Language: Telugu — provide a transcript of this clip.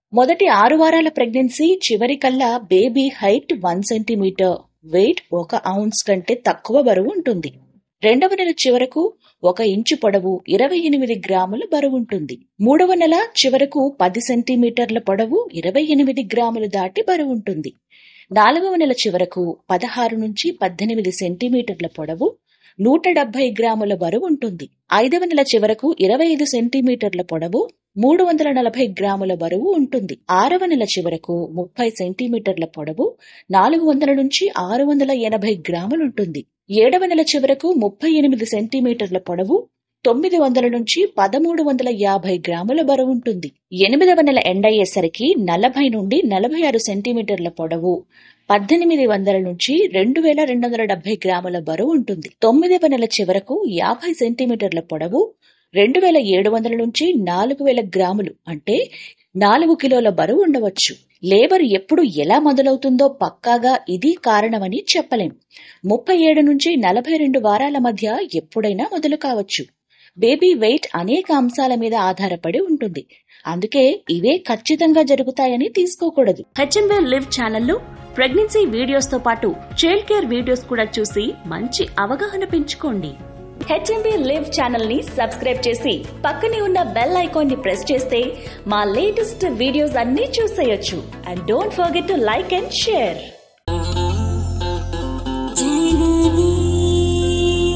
మొదటి ఆరు వారాల ప్రెగ్నెన్సీ చివరికల్లా baby height one centimetre weight ఒక ఔన్స్ కంటే తక్కువ బరువు ఉంటుంది రెండవ నెల చివరకు ఒక ఇంచు పొడవు ఇరవై ఎనిమిది గ్రాముల బరువు ఉంటుంది మూడవ నెల చివరకు పది సెంటీమీటర్ల పొడవు ఇరవై ఎనిమిది గ్రాములు దాటి బరువు ఉంటుంది నాలుగవ నెల చివరకు పదహారు నుంచి పద్దెనిమిది సెంటీమీటర్ల పొడవు నూట డెబ్బై గ్రాముల బరువు ఉంటుంది ఐదవ నెల చివరకు ఇరవై ఐదు సెంటీమీటర్ల పొడవు మూడు వందల నలభై గ్రాముల బరువు ఉంటుంది ఆరవ నెల చివరకు ముప్పై సెంటీమీటర్ల పొడవు నాలుగు వందల నుంచి ఆరు వందల ఎనభై గ్రాములు ఉంటుంది ఏడవ నెల చివరకు ముప్పై ఎనిమిది సెంటీమీటర్ల పొడవు తొమ్మిది వందల నుంచి పదమూడు వందల యాభై గ్రాముల బరువు ఉంటుంది ఎనిమిదవ నెల ఎండయ్యేసరికి నలభై నుండి నలభై ఆరు సెంటీమీటర్ల పొడవు పద్దెనిమిది వందల నుంచి రెండు వేల రెండు వందల డెబ్బై గ్రాముల బరువు ఉంటుంది తొమ్మిదవ నెల చివరకు యాభై సెంటీమీటర్ల పొడవు రెండు వేల ఏడు వందల నుంచి నాలుగు వేల గ్రాములు అంటే నాలుగు కిలోల బరువు ఉండవచ్చు లేబర్ ఎప్పుడు ఎలా మొదలవుతుందో పక్కాగా ఇది కారణమని చెప్పలేం ముప్పై ఏడు నుంచి నలభై రెండు వారాల మధ్య ఎప్పుడైనా మొదలు కావచ్చు బేబీ వెయిట్ అనేక అంశాల మీద ఆధారపడి ఉంటుంది అందుకే ఇవే ఖచ్చితంగా జరుగుతాయని తీసుకోకూడదు హెచ్ఎంబే లివ్ ఛానల్లో ప్రెగ్నెన్సీ వీడియోస్ తో పాటు చైల్డ్ కేర్ వీడియోస్ కూడా చూసి మంచి అవగాహన పెంచుకోండి హెచ్ఎంబీ లివ్ ఛానల్ ని సబ్స్క్రైబ్ చేసి పక్కనే ఉన్న బెల్ ఐకాన్ ని ప్రెస్ చేస్తే మా లేటెస్ట్ వీడియోస్ అన్ని చూసేయొచ్చు and don't forget to like and share Janani